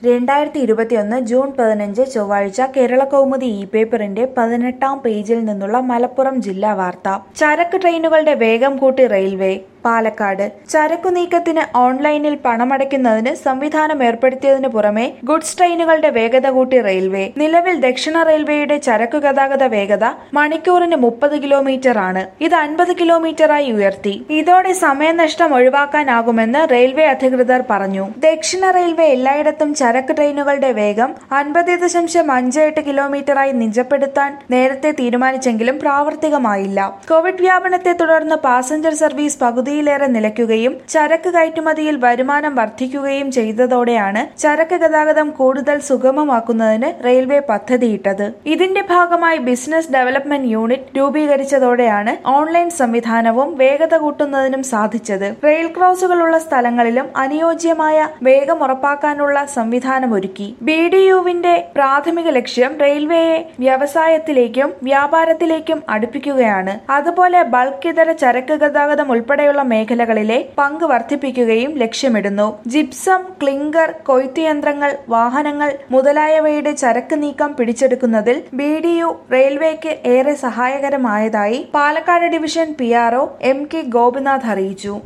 രണ്ടായിരത്തി ഇരുപത്തിയൊന്ന് ജൂൺ പതിനഞ്ച് ചൊവ്വാഴ്ച കേരളകൗമുദി ഇ പേപ്പറിന്റെ പതിനെട്ടാം പേജിൽ നിന്നുള്ള മലപ്പുറം ജില്ലാ വാർത്ത ചരക്ക് ട്രെയിനുകളുടെ വേഗം കൂട്ടി റെയിൽവേ പാലക്കാട് ചരക്കു നീക്കത്തിന് ഓൺലൈനിൽ പണമടയ്ക്കുന്നതിന് സംവിധാനം ഏർപ്പെടുത്തിയതിനു പുറമെ ഗുഡ്സ് ട്രെയിനുകളുടെ വേഗത കൂട്ടി റെയിൽവേ നിലവിൽ ദക്ഷിണ റെയിൽവേയുടെ ചരക്കു ഗതാഗത വേഗത മണിക്കൂറിന് മുപ്പത് കിലോമീറ്റർ ആണ് ഇത് അൻപത് കിലോമീറ്ററായി ഉയർത്തി ഇതോടെ സമയനഷ്ടം ഒഴിവാക്കാനാകുമെന്ന് റെയിൽവേ അധികൃതർ പറഞ്ഞു ദക്ഷിണ റെയിൽവേ എല്ലായിടത്തും ചരക്ക് ട്രെയിനുകളുടെ വേഗം അൻപത് ദശാംശം അഞ്ച് എട്ട് കിലോമീറ്ററായി നിജപ്പെടുത്താൻ നേരത്തെ തീരുമാനിച്ചെങ്കിലും പ്രാവർത്തികമായില്ല കോവിഡ് വ്യാപനത്തെ തുടർന്ന് പാസഞ്ചർ സർവീസ് പകുതിയിലേറെ നിലയ്ക്കുകയും ചരക്ക് കയറ്റുമതിയിൽ വരുമാനം വർദ്ധിക്കുകയും ചെയ്തതോടെയാണ് ചരക്ക് ഗതാഗതം കൂടുതൽ സുഗമമാക്കുന്നതിന് റെയിൽവേ പദ്ധതിയിട്ടത് ഇതിന്റെ ഭാഗമായി ബിസിനസ് ഡെവലപ്മെന്റ് യൂണിറ്റ് രൂപീകരിച്ചതോടെയാണ് ഓൺലൈൻ സംവിധാനവും വേഗത കൂട്ടുന്നതിനും സാധിച്ചത് റെയിൽ ക്രോസുകളുള്ള സ്ഥലങ്ങളിലും അനുയോജ്യമായ വേഗം ഉറപ്പാക്കാനുള്ള സംവിധാനമൊരുക്കി ബി ഡി യുവിന്റെ പ്രാഥമിക ലക്ഷ്യം റെയിൽവേയെ വ്യവസായത്തിലേക്കും വ്യാപാരത്തിലേക്കും അടുപ്പിക്കുകയാണ് അതുപോലെ ബൾക്ക് ഇതര ചരക്ക് ഗതാഗതം ഉൾപ്പെടെയുള്ള മേഖലകളിലെ പങ്ക് വർദ്ധിപ്പിക്കുകയും ലക്ഷ്യമിടുന്നു ജിപ്സം ക്ലിങ്കർ കൊയ്ത്ത് യന്ത്രങ്ങൾ വാഹനങ്ങൾ മുതലായവയുടെ ചരക്ക് നീക്കം പിടിച്ചെടുക്കുന്നതിൽ ബി ഡി യു റെയിൽവേക്ക് ഏറെ സഹായകരമായതായി Palakkad division P R O M K Gopinath അറിയിച്ചു